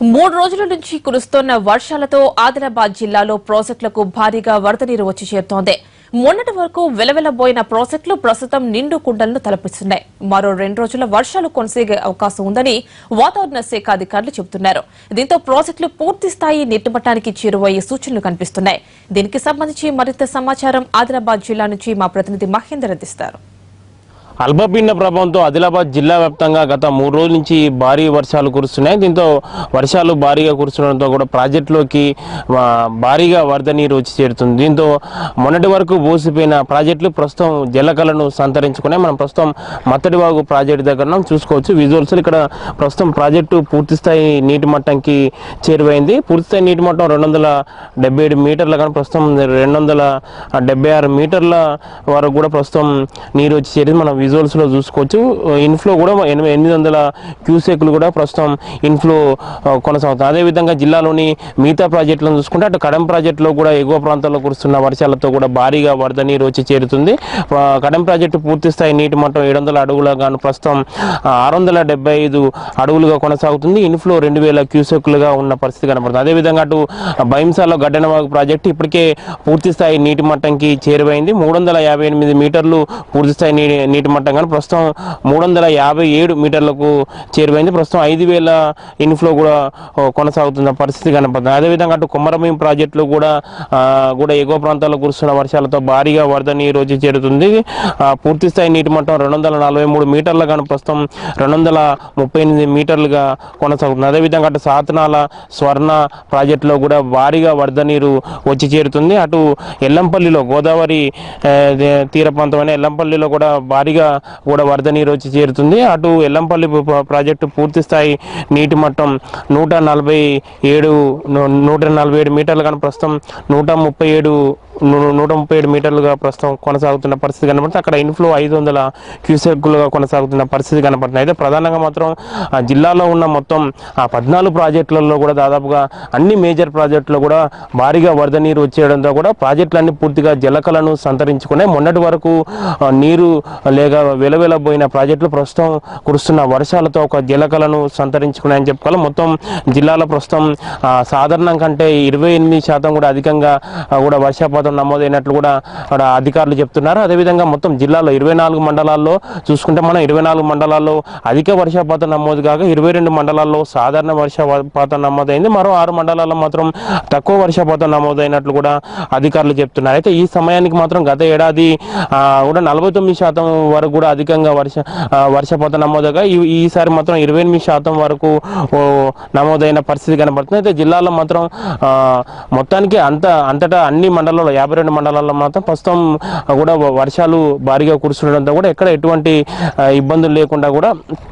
మూడు రోజుల నుంచి కురుస్తోన్న వర్షాలతో ఆదిలాబాద్ జిల్లాలో ప్రాజెక్టులకు భారీగా వరద నీరు వచ్చి చేరుతోంది మొన్నటి వరకు వెలవెలబోయిన ప్రాజెక్టులు ప్రస్తుతం నిండు కుండలను తలపిస్తున్నాయి మరో రెండు రోజుల వర్షాలు కొనసాగే అవకాశం ఉందని వాతావరణ శాఖ అధికారులు చెబుతున్నారు దీంతో ప్రాజెక్టులు పూర్తి స్థాయి నీటిమట్టానికి చేరువయ్యే సూచనలు కనిపిస్తున్నాయి దీనికి సంబంధించి మరింత సమాచారం ఆదిలాబాద్ జిల్లా నుంచి మా ప్రతినిధి మహేందర్ అందిస్తారు అల్పపీడన ప్రభావంతో ఆదిలాబాద్ జిల్లా వ్యాప్తంగా గత మూడు రోజుల నుంచి భారీ వర్షాలు కురుస్తున్నాయి దీంతో వర్షాలు భారీగా కురుస్తుండడంతో కూడా ప్రాజెక్టులోకి ఆ, భారీగా వరద నీరు వచ్చి చేరుతుంది దీంతో మొన్నటి వరకు బోసిపోయిన ప్రాజెక్టులు ప్రస్తుతం జలకలను సంతరించుకున్నాయి మనం ప్రస్తుతం మత్తడివాగు ప్రాజెక్టు దగ్గర ఉన్నాం. చూసుకోవచ్చు విజువల్స్ ఇక్కడ ప్రస్తుతం ప్రాజెక్టు పూర్తిస్థాయి నీటి మట్టంకి చేరువైంది పూర్తిస్థాయి నీటి మట్టం రెండు వందల డెబ్బై ఏడు మీటర్ల కానీ ప్రస్తుతం రెండు వందల డెబ్బై ఆరు మీటర్ల వరకు కూడా ప్రస్తుతం నీరు వచ్చి చేరింది మనం విజువల్స్ లో చూసుకోవచ్చు ఇన్ఫ్లో కూడా ఎనిమిది ఎనిమిది వందల క్యూసెక్లు కూడా ప్రస్తుతం ఇన్ఫ్లో ఆ, కొనసాగుతుంది అదేవిధంగా జిల్లాలోని మిగతా ప్రాజెక్టులను చూసుకుంటే అటు కడెం ప్రాజెక్టులో కూడా ఎగువ ప్రాంతాల్లో కురుస్తున్న వర్షాలతో కూడా భారీగా వరద నీరు వచ్చి చేరుతుంది ఆ, కడెం ప్రాజెక్టు పూర్తి స్థాయి నీటి మట్టం ఏడు వందల అడుగుల గాను ప్రస్తుతం ఆరు వందల డెబ్బై ఐదు అడుగులుగా కొనసాగుతుంది ఇన్ఫ్లో రెండు వేల క్యూసెక్లుగా ఉన్న పరిస్థితి కనబడుతుంది అదేవిధంగా అటు భైంసాలో గడ్డనవాగు ప్రాజెక్టు ఇప్పటికే పూర్తి స్థాయి నీటి మట్టంకి చేరువైంది మూడు వందల యాభై ఎనిమిది మీటర్లు పూర్తి స్థాయి నీటి నీటి మట్టం కానీ ప్రస్తుతం మూడు వందల యాభై ఏడు మీటర్లకు చేరువైంది ప్రస్తుతం ఐదు వేల ఇన్ఫ్లో కూడా ఓ, కొనసాగుతున్న పరిస్థితి కనపడుతుంది అదేవిధంగా అటు కొమరమీం ప్రాజెక్టులో కూడా ఆ, కూడా ఎగువ ప్రాంతాల్లో కురుస్తున్న వర్షాలతో భారీగా వరద నీరు వచ్చి చేరుతుంది ఆ, పూర్తి స్థాయి నీటి మట్టం రెండు వందల నలభై మూడు మీటర్ల కానీ ప్రస్తుతం రెండు వందల ముప్పై ఎనిమిది మీటర్లుగా కొనసాగుతుంది అదేవిధంగా అటు సాతనాల స్వర్ణ ప్రాజెక్టులో కూడా భారీగా వరద నీరు వచ్చి చేరుతుంది అటు ఎల్లంపల్లిలో గోదావరి ఆ, దే- తీర ప్రాంతమైన ఎల్లంపల్లిలో కూడా భారీగా కూడా వరద నీరు వచ్చి చేరుతుంది అటు ఎల్లంపల్లి ప్ర- ప్రాజెక్టు పూర్తి స్థాయి నీటి మట్టం నూట నలభై ఏడు ను- నూట నలభై ఏడు మీటర్లు కానీ ప్రస్తుతం నూట ముప్పై ఏడు ను- నూట ముప్పై ఏడు మీటర్లుగా ప్రస్తుతం కొనసాగుతున్న పరిస్థితి కనబడుతుంది అక్కడ ఇన్ఫ్లో ఐదు వందల క్యూసెక్లుగా కొనసాగుతున్న పరిస్థితి కనబడుతుంది అయితే ప్రధానంగా మాత్రం ఆ జిల్లాలో ఉన్న మొత్తం ఆ పద్నాలుగు ప్రాజెక్టులలో కూడా దాదాపుగా అన్ని మేజర్ ప్రాజెక్టులో కూడా భారీగా వరద నీరు వచ్చేయడంతో కూడా ప్రాజెక్టులన్నీ పూర్తిగా జలకలను సంతరించుకున్నాయి మొన్నటి వరకు ఆ, నీరు లేక వెలవెలబోయిన ప్రాజెక్టులు ప్రస్తుతం కురుస్తున్న వర్షాలతో ఒక జలకలను సంతరించుకున్నాయని చెప్పుకోవాలి మొత్తం జిల్లాలో ప్రస్తుతం ఆ, సాధారణం కంటే ఇరవై ఎనిమిది శాతం కూడా అధికంగా ఆ, కూడా వర్షపాతం నమోదైనట్లు కూడా అక్కడ అధికారులు చెప్తున్నారు అదేవిధంగా మొత్తం జిల్లాలో ఇరవై నాలుగు మండలాల్లో చూసుకుంటే మనం ఇరవై నాలుగు మండలాల్లో అధిక వర్షపాతం నమోదు కాగా ఇరవై రెండు మండలాల్లో సాధారణ వర్షపాతం నమోదైంది మరో ఆరు మండలాల్లో మాత్రం తక్కువ వర్షపాతం నమోదైనట్లు కూడా అధికారులు చెప్తున్నారు అయితే ఈ సమయానికి మాత్రం గత ఏడాది ఆ, కూడా నలభై తొమ్మిది శాతం వరకు కూడా అధికంగా వర్ష ఆ, వర్షపాతం నమోదుగా ఈ- ఈసారి మాత్రం ఇరవై ఎనిమిది శాతం వరకు ఓ, నమోదైన పరిస్థితి కనబడుతుంది అయితే జిల్లాలో మాత్రం ఆ, మొత్తానికి అంత అంతటా అన్ని మండలాల్లో యాభై రెండు మండలాల్లో మాత్రం ప్రస్తుతం కూడా వర్షాలు భారీగా కురుస్తుండడంతో కూడా ఎక్కడ ఎటువంటి ఆ, ఇబ్బందులు లేకుండా కూడా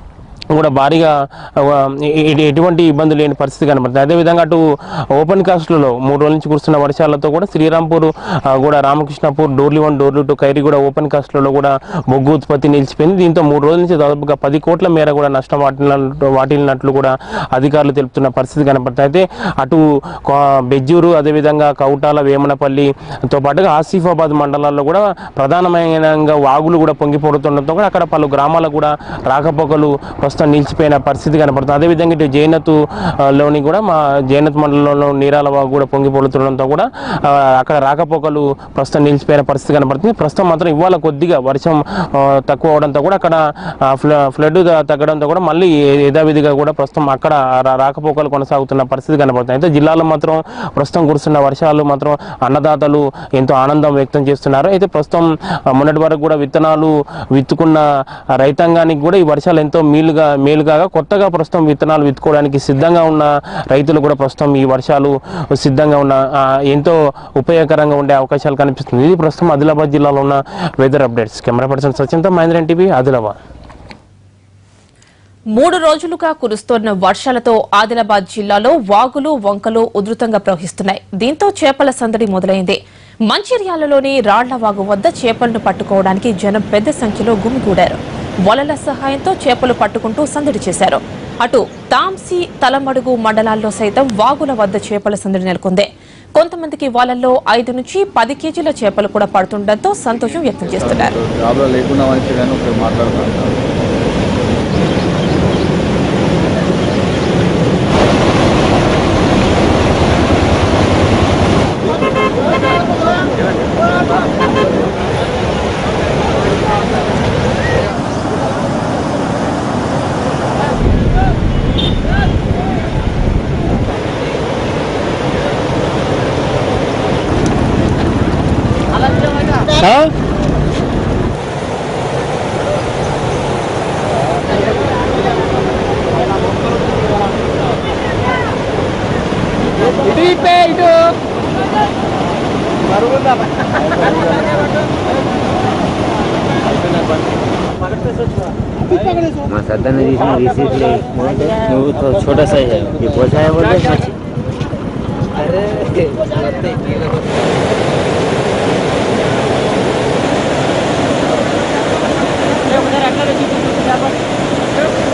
కూడా భారీగా ఆ, ఎ- ఎ- ఎటువంటి ఇబ్బంది లేని పరిస్థితి కనబడుతుంది అదేవిధంగా అటు ఓపెన్ కాస్ట్లలో మూడు రోజుల నుంచి కురుస్తున్న వర్షాలతో కూడా శ్రీరాంపూర్ ఆ, కూడా రామకృష్ణపూర్ డోర్లీ వన్ డోర్లీ టూ ఖైరీ కూడా ఓపెన్ కాస్ట్లలో కూడా బొగ్గు ఉత్పత్తి నిలిచిపోయింది దీంతో మూడు రోజుల నుంచి దాదాపుగా పది కోట్ల మేర కూడా నష్టం వాటిల్లినట్లు వాటిల్లినట్లు కూడా అధికారులు తెలుపుతున్న పరిస్థితి కనబడుతుంది అయితే అటు కో- బెజ్జూరు అదేవిధంగా కౌటాల వేమనపల్లితో పాటుగా ఆసిఫాబాద్ మండలాల్లో కూడా ప్రధానమైన వాగులు కూడా పొంగిపోతుండటంతో కూడా అక్కడ పలు గ్రామాలకు కూడా రాకపోకలు ప్రస్తుతం నిలిచిపోయిన పరిస్థితి కనపడుతుంది అదేవిధంగా ఇటు జైనత్ ఆ, లోని కూడా మా జైనత్ మండలంలో నీరాల వాగు కూడా పొంగిపోతుండడంతో కూడా ఆ, అక్కడ రాకపోకలు ప్రస్తుతం నిలిచిపోయిన పరిస్థితి కనపడుతుంది ప్రస్తుతం మాత్రం ఇవాళ కొద్దిగా వర్షం ఆ, తక్కువ అవడంతో కూడా అక్కడ ఆ, ఫ్ల- ఫ్లడ్ ద- తగ్గడంతో కూడా మళ్ళీ ఏ- యథావిధిగా కూడా ప్రస్తుతం అక్కడ రా- రాకపోకలు కొనసాగుతున్న పరిస్థితి కనపడుతుంది అయితే జిల్లాలో మాత్రం ప్రస్తుతం కురుస్తున్న వర్షాలు మాత్రం అన్నదాతలు ఎంతో ఆనందం వ్యక్తం చేస్తున్నారు అయితే ప్రస్తుతం ఆ, మొన్నటి వరకు కూడా విత్తనాలు విత్తుకున్న రైతాంగానికి కూడా ఈ వర్షాలు ఎంతో మేలుగా మేలు కాగా కొత్తగా ప్రస్తుతం విత్తనాలు విత్తుకోవడానికి సిద్ధంగా ఉన్న రైతులు కూడా ప్రస్తుతం ఈ వర్షాలు సిద్ధంగా ఉన్న ఆ, ఎంతో ఉపయోగకరంగా ఉండే అవకాశాలు కనిపిస్తుంది ఇది ప్రస్తుతం ఆదిలాబాద్ జిల్లాలో ఉన్న వెదర్ అప్డేట్స్ కెమెరా పర్సన్ సచిన్తో మహేంద్రన్ టీవీ ఆదిలాబాద్ మూడు రోజులుగా కురుస్తోన్న వర్షాలతో ఆదిలాబాద్ జిల్లాలో వాగులు వంకలు ఉధృతంగా ప్రవహిస్తున్నాయి దీంతో చేపల సందడి మొదలైంది మంచిర్యాలలోని రాళ్ల వాగు వద్ద చేపలను పట్టుకోవడానికి జనం పెద్ద సంఖ్యలో గుమిగూడారు వలల సహాయంతో చేపలు పట్టుకుంటూ సందడి చేశారు అటు తాంసీ తలమడుగు మండలాల్లో సైతం వాగుల వద్ద చేపల సందడి నెలకొంది కొంతమందికి వాళ్ళల్లో ఐదు నుంచి పది కేజీల చేపలు కూడా పడుతుండటంతో సంతోషం వ్యక్తం చేస్తున్నారు జాబ్లో లేకుండా మంచి కానీ ఒకరు మాట్లాడుతున్నారు मैं सदा ने इसमें रिसीव ले वो तो छोटा साइज है ये पोसा है बोलते हैं मच्छी अरे